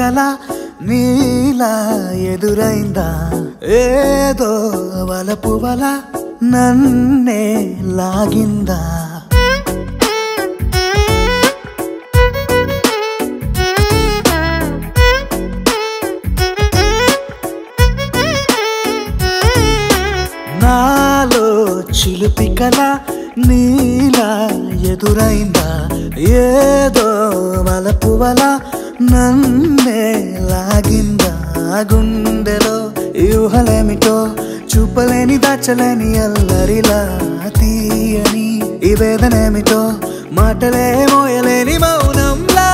కల నీలా ఎదురైందా ఏదో వలపు వల నన్నే లాగిందా నాలో చిలుపి కల నీలా ఎదురైందా ఏదో వలపు వల నన్నే లాగిందా గుండెలో యూహలేమిటో చూపలేని దాచలేని అల్లరిలా తీయని ఈ వేదనేమిటో మాటలే మోయలేని మౌనంలా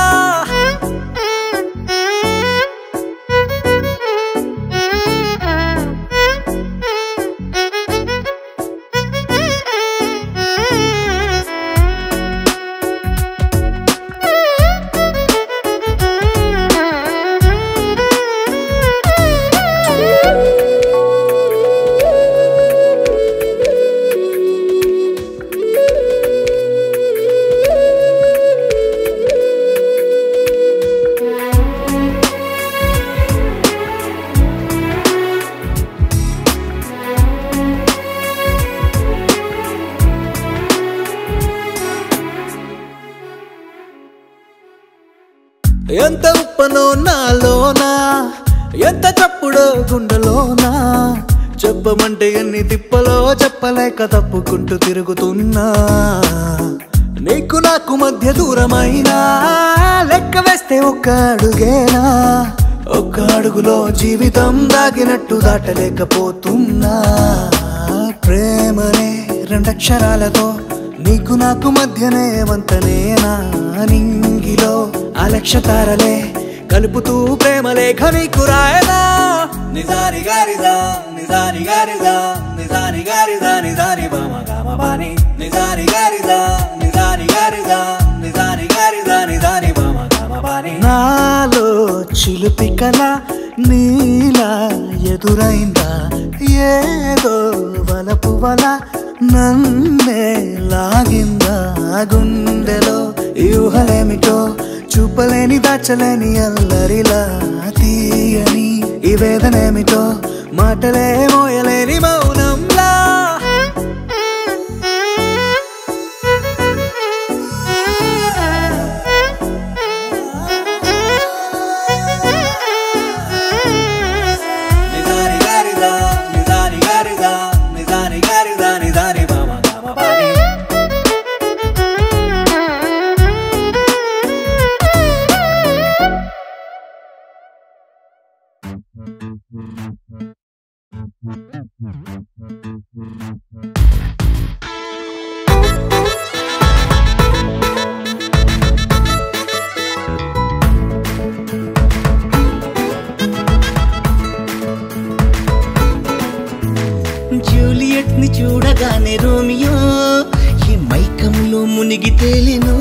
ఎంత ఉప్పనో నాలోనా ఎంత చప్పుడో గుండెలోనా చెప్పమంటే ఎన్ని తిప్పలో చెప్పలేక తప్పుకుంటూ తిరుగుతున్నా నీకు నాకు మధ్య దూరమైనా లెక్క వేస్తే ఒక్క అడుగేనా ఒక్క అడుగులో జీవితం దాగినట్టు దాటలేకపోతున్నా ప్రేమనే రెండక్షరాలతో నీకు నాకు మధ్యనే వంతనేనా నింగిలో అలక్ష తారలే కలుపుతూ ప్రేమ లేఖ నీకు రాయనా నిజాని గారిదా నిజాని గారిదా నిజాని గారిదా నిజాని బామ గామ బాని నిజాని గారిదా నిజాని గారిదా నిజాని గారిదా నిజాని బామ గామ బాని నాలో చిలుపి కల నీలా ఎదురైందా ఏదో వలపు వల నన్నే లాగిందా గుండెలో యూహలేమిటో చూపలేని దాచలేని అల్లరిలా తీయని ఈ వేదనేమిటో మాటలే మోయలేని మౌనంలా నిజాని గారిదా నిజాని గారిదా నిజాని గారిదా నిజాని బామ గామ బాని జూలియట్ ని చూడగానే రోమియో ఈ మైకంలో మునిగి తేలిను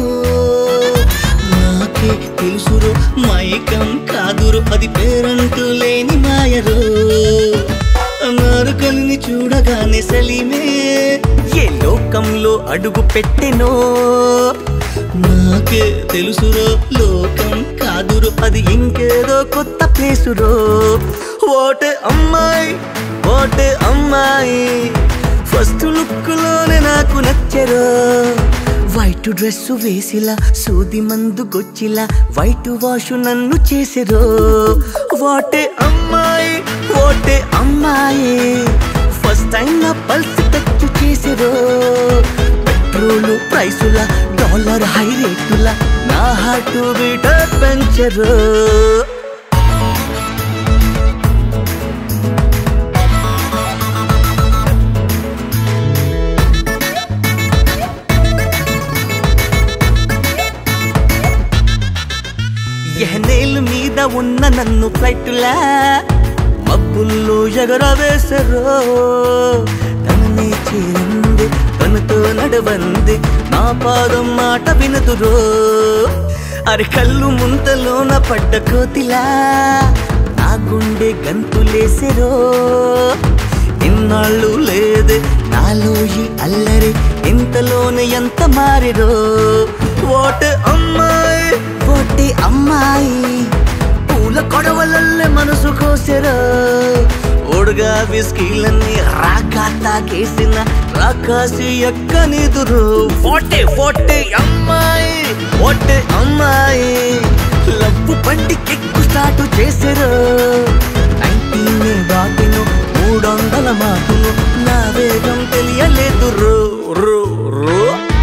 నాకే తెలుసురో మైకం కాదురు అది పేరంటూ లేని మాయరు నారుకల్ని చూడగానే సలీమే ఏ లోకంలో అడుగు పెట్టెనో నాకే తెలుసురో లోకం కాదురు అది ఇంకేదో కొత్త ప్లేసురో ఓటే అమ్మాయి ఓటే అమ్మాయి ఫస్ట్ లుక్ లోనే నాకు నచ్చరో వైట్ డ్రెస్ వేసిలా సూది మందు గొచ్చిలా వైట్ వాష్ నన్ను చేసిరో వాటే అమ్మాయి ఓటే అమ్మాయి ఫస్ట్ టైం నా పల్స్ టచ్ చేసిరో పెట్రోలు ప్రైసుల డాలర్ హై రేటుల నా హార్ట్ బీట పెంచరు ఎహనేలు మీద ఉన్న నన్ను ఫ్లైట్లా మబ్బుల్లో ఎగరవేసరో తననే చేరింది తనతో నడవంది నా పాదం మాట వినదురో అరి కళ్ళు ముంతలోన పడ్డ కోతిలా నా గుండె గంతులేసెరో ఇన్నాళ్ళు లేదే నాలో ఈ అల్లరి ఇంతలోనే ఎంత మారిరో ఓటే అమ్మాయి ఓటే అమ్మాయి పూల కొడవలల్లే మనసు కోసెరా ఓడుగా విస్కీలన్నీ రాకా తాకేసిన రాకాసి ఎక్కనిదురు ఫోటే ఫోటే అమ్మాయి ఫోటే అమ్మాయి లవ్వు బండి కెక్కు స్టార్ట్ చేసారు నైన్టీన్ దాటిను మూడొందల మాటలు నా వేగం తెలియలేదు రో రో రో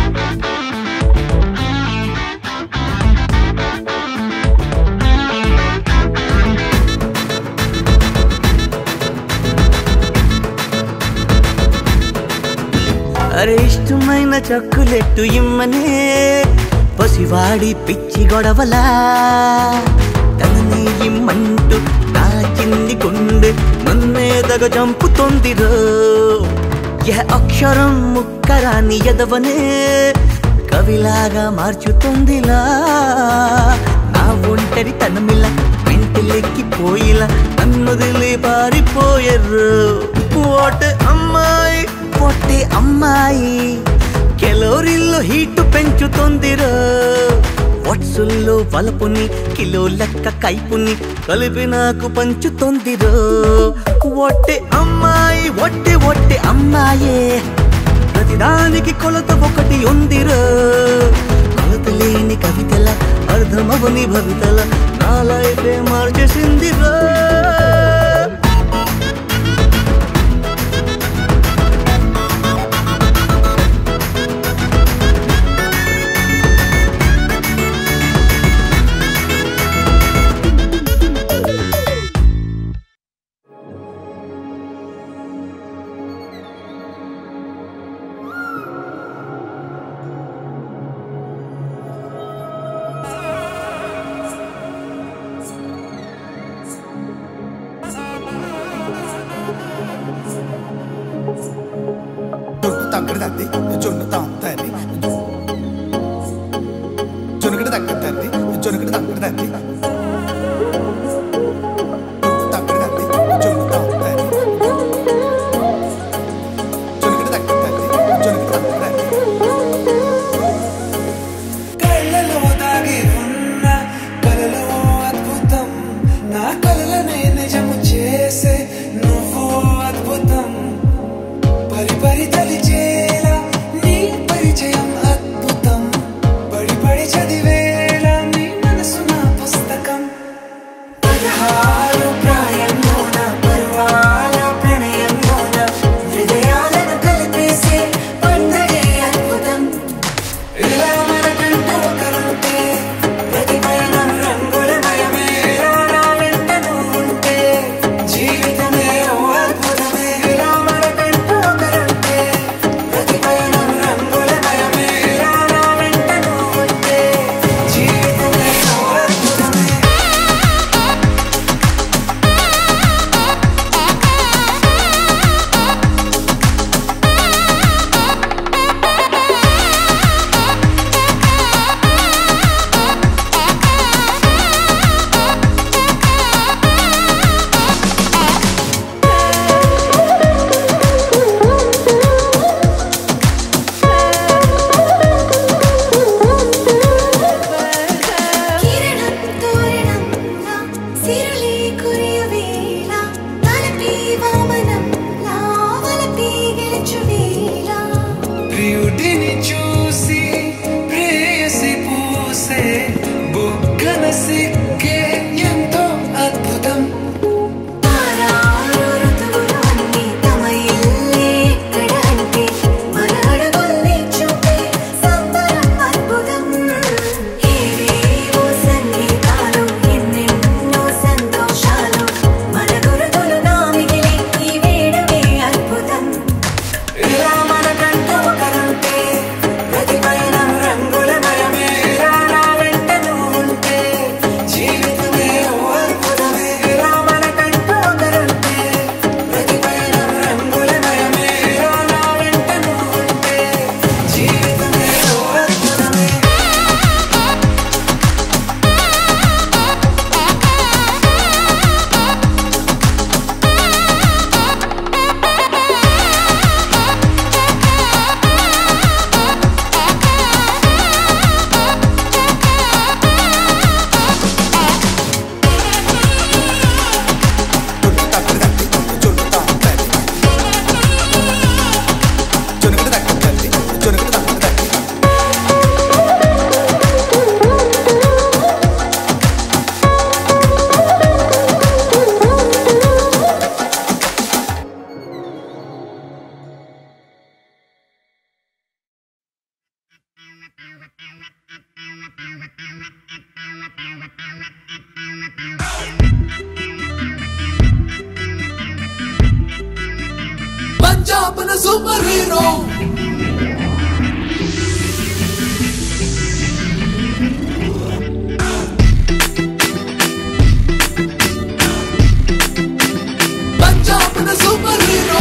అరే ఇష్టమైన చక్కులెట్టు ఇమ్మనే పసివాడి పిచ్చి గొడవలా తనని ఇమ్మంటూ నా చిన్ని గుండె నన్నే దగ చంపుతోందిరో ఏ అక్షరం ముక్కరాని ఎదవనే కవిలాగా మార్చుతుందిలా నా ఒంటరి తనమిల వెంటలెక్కిపోయిలా నన్నొదిలి పారిపోయర్రు పోటే అమ్మాయి పొట్టే అమ్మాయి కెలోరీల్లో హీటు పెంచుతుందిరో వట్సుల్లో వలపుని కిలో లెక్క కైపుని కలిపి నాకు పంచుతుందిరో ఒట్టే అమ్మాయి ఒట్టే ఒట్టే అమ్మాయే ప్రతిదానికి కొలత ఒకటి ఉందిరో కొలత లేని కవితల అర్థమవని భవితల నా లైఫే మార్చేసిందిరో జొన్ను తగ్గడు తంది జొన్ను తాంతని జొనుకడు తగ్గడు తంది జొనుకడు తగ్గడు తంది జొన్ను తగ్గడు తంది జొన్ను తాంతని జొనుకడు తగ్గడు తంది జొనుకడు తగ్గడు తంది కళ్ళలో దాగి ఉన్న కలలో అద్భుతం నా కలలనే నిజము చేసే నువ్వు అద్భుతం పరి పరి తలిచేలా నీ Punjab super hero Punjab super hero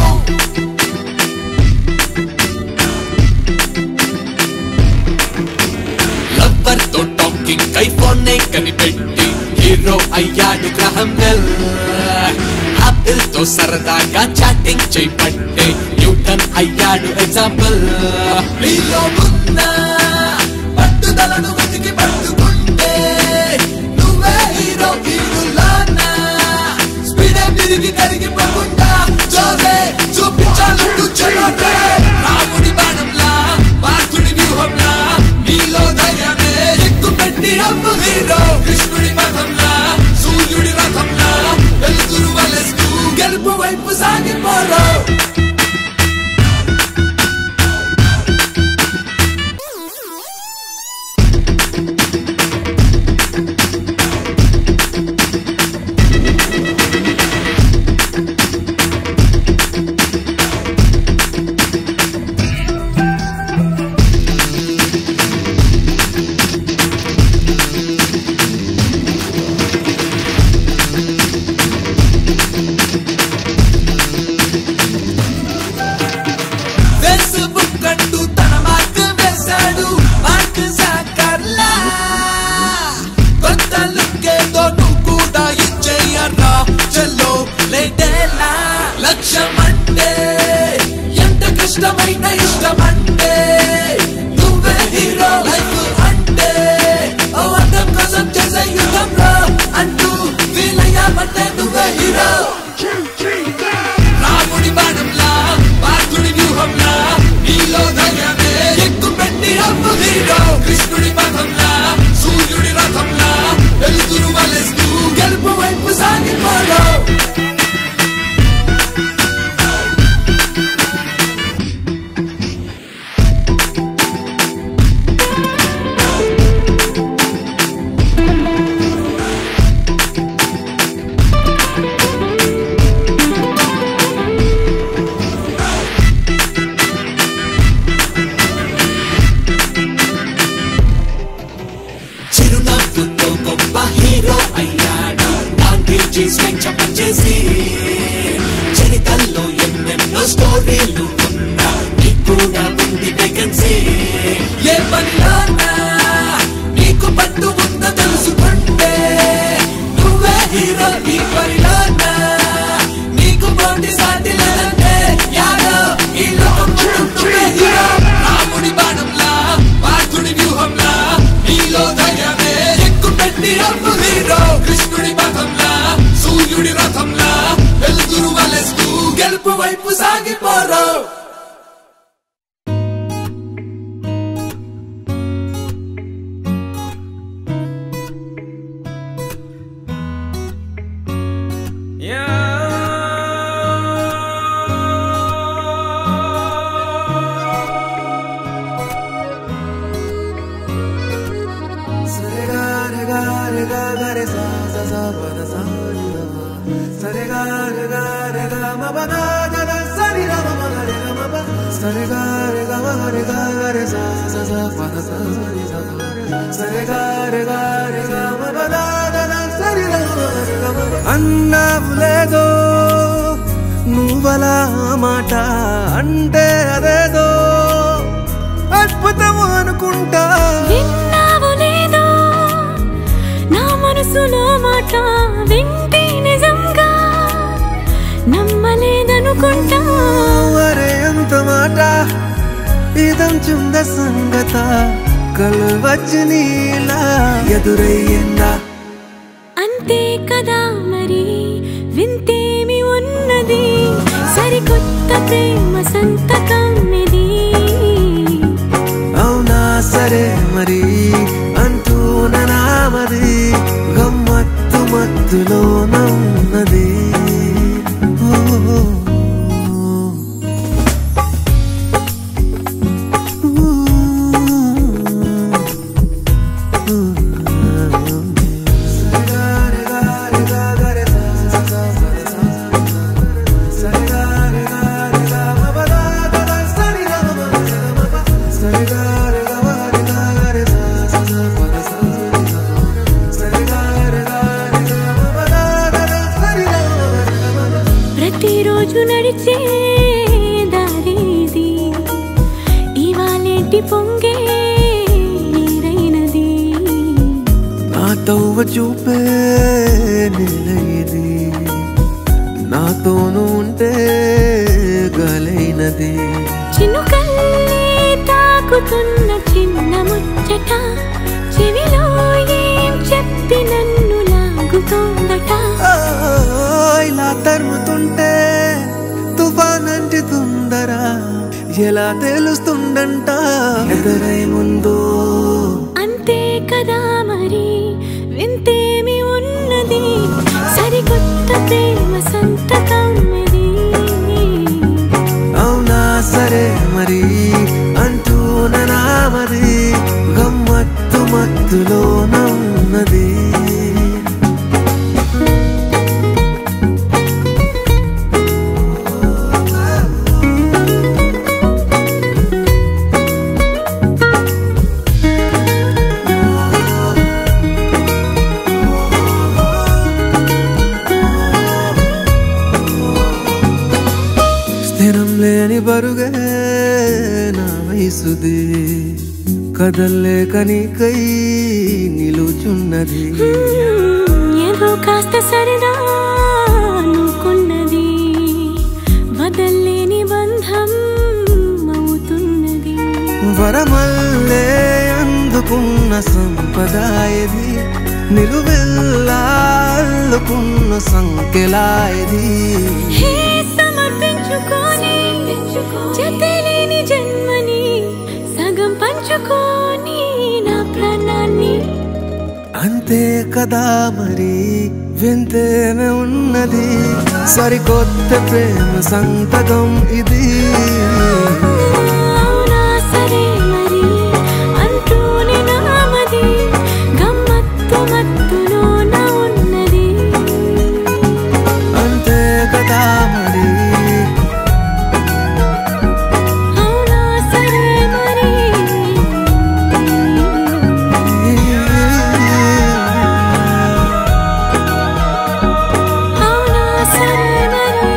lover తో టాకింగ్ ఐఫోన్ కనిపెట్టి హీరో అయ్యాడు గ్రహం బెల్ ఆపిల్ తో సరదాగా చాటింగ్ చేపట్టే న్యూటన్ అయ్యాడు ఎగ్జాంపుల్ నీలో ఉన్న పట్టుదలను వెతికి పట్టుకుంటే నువ్వే హీరో హీరోలానా స్పీడే తిరిగి కరిగిపోకుండా జోరే చూపించాలంటూ చెయ్యొద్దే రాముడి బాణంలా పార్థుడి వ్యూహంలా నీలో ధైర్యమే ఎక్కు పెట్టి అమ్ము హీరో కృష్ణుడి పథంలా సూర్యుడి రథంలా వెలుగురు వలెస్తూ గెలుపు వైపు సాగిపోరో ఫేస్బుక్ అంటూ తన మార్క్ వేశాడు మార్క్ జాకర్లా కొత్త లుక్ ఏదో నువ్వు కూడా ఇచ్చేయరా చెల్లో లేటేలా లక్ష్యం అంటే ఎంత కష్టమైన ఇష్టమంటే నువ్వే హీరో లైఫ్ అంటే ఓ అర్థం కోసం చేసే యుద్ధంలో అంటూ ఫీల్ అయ్యామంటే నువ్వే హీరో రాముడి బాణంలా పార్థుడి వ్యూహంలా నీలో ధైర్యమే ఎక్కు పెట్టి అమ్ము హీరో కృష్ణుడి పథంలా సూర్యుడి రథంలా వెలుగురు వలెస్తూ గెలుపు వైపు సాగిపోలో చిరునవ్వుతో గొప్ప హీరో అయ్యాడు గాంధీజీ స్వేచ్ఛ పనిచేసి చరితల్లో ఎన్నెన్నో స్టోరీలు ఉన్నా నీకు కూడా ఉంది వేకెన్సీ ఏ పనిలోనా నీకు పట్టు ఉందో తెలుసుకుంటే నువ్వే హీరో ఈ పనిలోనా నీకు పోటీ సాటి లేదంటే యాడో ఈ లోకం మొత్తం నువ్వే హీరో రాముడి బాణంలా పార్థుడి వ్యూహంలా నీలో ధైర్యమే ఎక్కు పెట్టి అమ్ము హీరో కృష్ణుడి పథంలా సూర్యుడి రథంలా వెలుగురు వలెస్తూ గెలుపు వైపు సాగిపోరో అన్నావు లేదో నువ్వలా మాట అంటే అదేదో అద్భుతం అనుకుంటా విన్నావు లేదో నా మనసులో మాట వింటే నిజంగా నమ్మలేదనుకుంటా అరే ఎంత మాట ఇదంచుంద సంగత కలువచ్చి నీలా ఎదురయ్యిందా అంతే కదా మరి వింతేమి ఉన్నది సరికొత్త ప్రేమ సంతకం ఇది అవునా సరే మరి అంటూ నామది గమ్మత్తు మత్తులో నన్నది రోజు నడిచే దారేది ఇవాళేంటి పొంగే నీరైనది నా తవ్వ చూపే నిలయది నాతోను ఉంటే గలైనది చినుకల్లే తాకుతున్న చిన్న ముచ్చట చెవిలో ఏం చెప్పి నన్ను లాగుతోందట ఆ, ఇలా తరుముతుంటే తుఫానంటి తొందర ఎలా తెలుస్తుందంట ఎదురై ముందు అంతే కదా మరి వింతేమి ఉన్నది సరికొత్త ప్రేమ సంతకం ఇది అవునా సరే మరి అంటూ నామది గమ్మత్తు మత్తులో నన్నది స్థిరం లేని బరుగే నా వయసుది కదల్లేక నీకై నిలుచున్నది ఏదో కాస్త సరదా అనుకున్నది వదల్లేని బంధం అవుతున్నది వరమల్లే అందుకున్న సంపదాయది నిలువెల్లా అల్లుకున్న సంకెలాయది హే సమర్పించుకొని జతలేని జన్మని సగం పంచుకొని నా ప్రాణాన్ని అంతే కదా మరి వింతేనే ఉన్నది సరికొత్త ప్రేమ సంతకం ఇది అవునా సరే మరి అంటూనే నామది గమ్మత్తు మత్తులోన ఉన్నది అంతే కదా మరి అవునా సరే మరి అవునా సరే మరి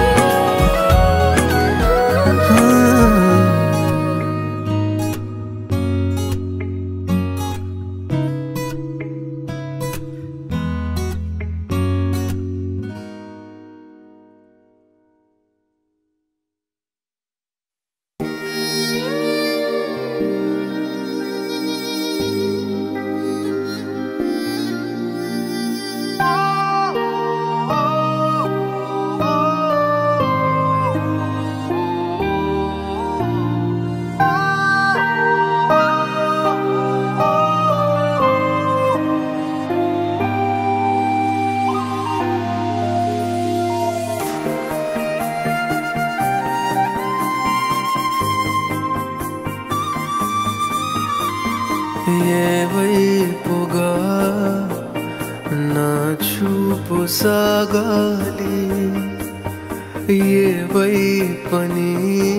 ఏ వైపుగా నా చూపు సాగాలి ఏ వైపని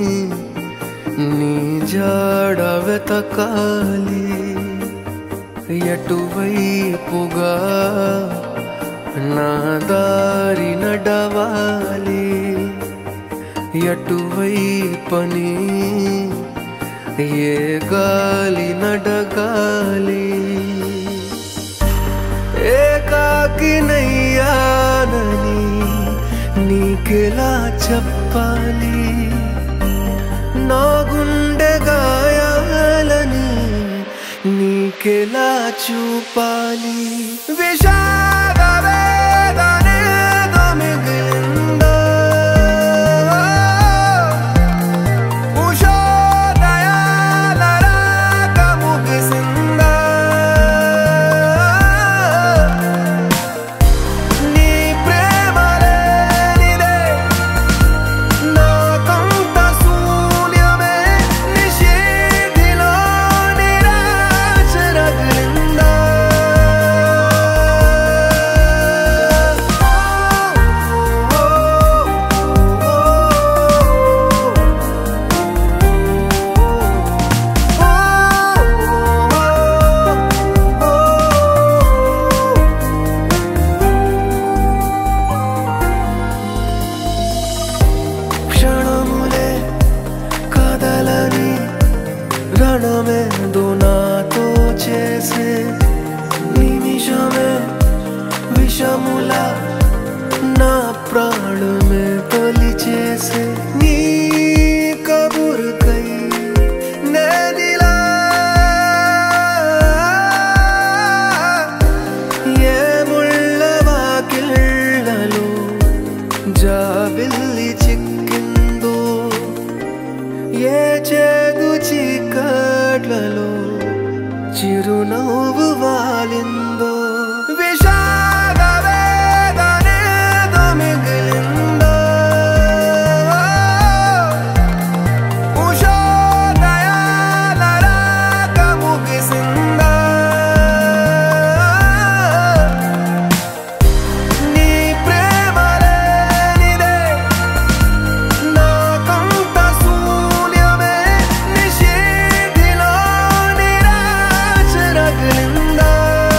నీ జాడ వెతకాలి ఎటువైపుగా నా దారి నడవాలి ఎటువైపని ఏ గాలి నడగాలి ఏకాకినయ్యానని నీకెలా చెప్పాలి నా గుండె గాయాలని నీకెలా చూపాలి విషాద వేదనేదో మిగిలిందో ఉషోదయాల రాక ముగిసిందా నీ ప్రేమ లేనిదే నాకంత శూన్యమే నిషేధిలో నిరాశ రగిలిందా నిమిషముల నా ప్రాణమే బలి చేసే నీ కబురుకై నేనిలా ఏ ముళ్ళ వాకిళ్ళలో జాబిల్లి చిక్కిందో ఏ చేదు చీకట్లలో చిరునవ్వు వాలిందో విషాద వేదనేదో మిగిలిందో ఉషోదయాల రాక ముగిసిందా నీ ప్రేమ లేనిదే నాకంత శూన్యమే నిషేధిలో నిరాశ రగిలిందా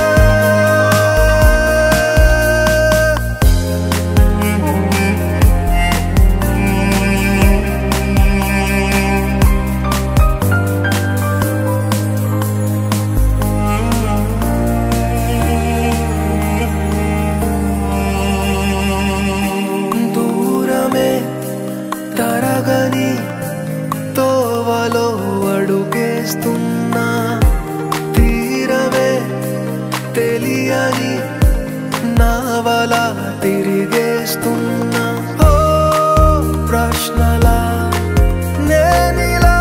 దూరమే తరగని తోవలో అడుగేస్తున్నా తీరమే తెలియని నావల తిరిగేస్తున్నా ఓ ప్రశ్నలా నేనిలా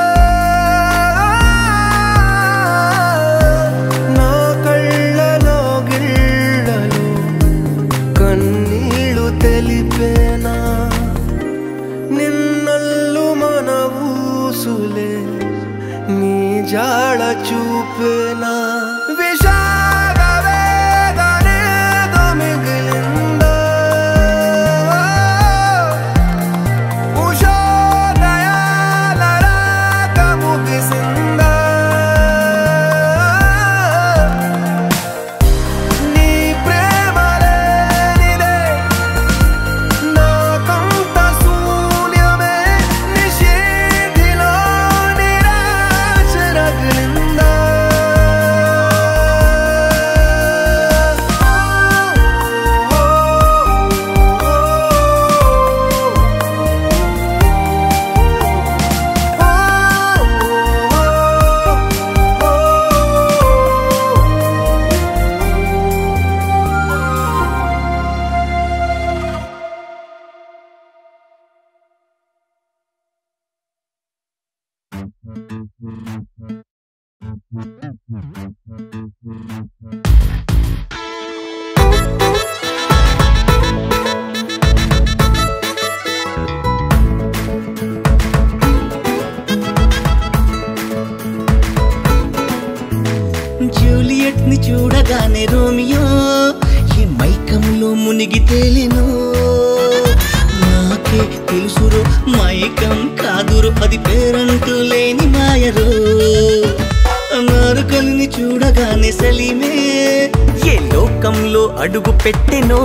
నా కళ్ళలో గిళ్ళలో కన్నీళ్ళు తెలిపేనా నిన్నల్లు మన ఊసులే నీ జాడ చూపేనా విషాద వేదనేదో మిగిలిందా ఉషోదయాల రాక ముగిసిందా నీ ప్రేమ లేనిదే నాకంత శూన్యమే నిషేధిలో నిరాశ రగిలిందా జూలియట్ ని చూడగానే రోమియో ఈ మైకంలో మునిగి తేలిను నాకే తెలుసురో మైకం కాదురు అది పేరంటూ లేని మాయరు నారుకల్ని చూడగానే సలీమే ఏ లోకంలో అడుగు పెట్టెనో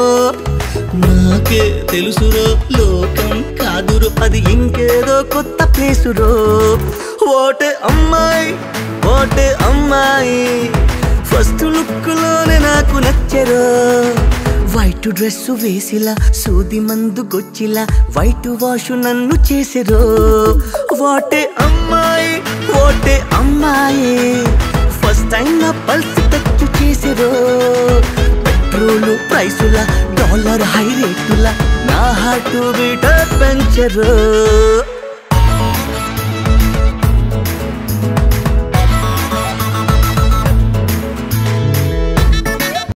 నాకే తెలుసురో లోకం కాదురు అది ఇంకేదో కొత్త ప్లేసురో ఓటే అమ్మాయి ఓటే అమ్మాయి ఫస్ట్ లుక్ లోనే నాకు నచ్చరో వైట్ డ్రెస్ వేసిలా సూది మందు గొచ్చిలా వైట్ వాష్ నన్ను చేసిరో వాటే అమ్మాయి ఓటే అమ్మాయి ఫస్ట్ టైం నా పల్స్ టచ్ చేసిరో పెట్రోలు ప్రైసుల డాలర్ హై రేటుల నా హార్ట్ బీట పెంచరు